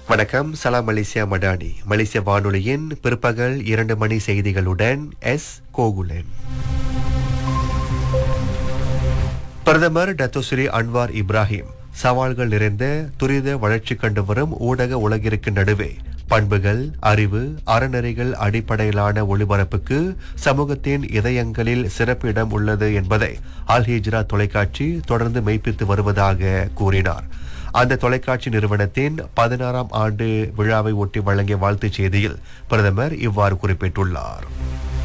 வணக்கம் சலாம் மலேசியா மடானி மலேசிய வானொலியின் பிற்பகல் இரண்டு மணி செய்திகளுடன் எஸ் கோகுலன் பிரதமர் டத்தோஸ்ரீ அன்வார் இப்ராஹிம் சவால்கள் நிறைந்த துரித வளர்ச்சி கண்டு வரும் ஊடக உலகிற்கு நடுவே பண்புகள் அறிவு அறநெறிகள் அடிப்படையிலான ஒளிபரப்புக்கு சமூகத்தின் இதயங்களில் சிறப்பு இடம் உள்ளது என்பதை அல் ஹிஜ்ரா தொலைக்காட்சி தொடர்ந்து மெய்ப்பித்து வருவதாக கூறினார் அந்த தொலைக்காட்சி நிறுவனத்தின் பதினாறாம் ஆண்டு விழாவை ஒட்டி வழங்கிய வாழ்த்துச் செய்தியில் பிரதமர் இவ்வாறு குறிப்பிட்டுள்ளார்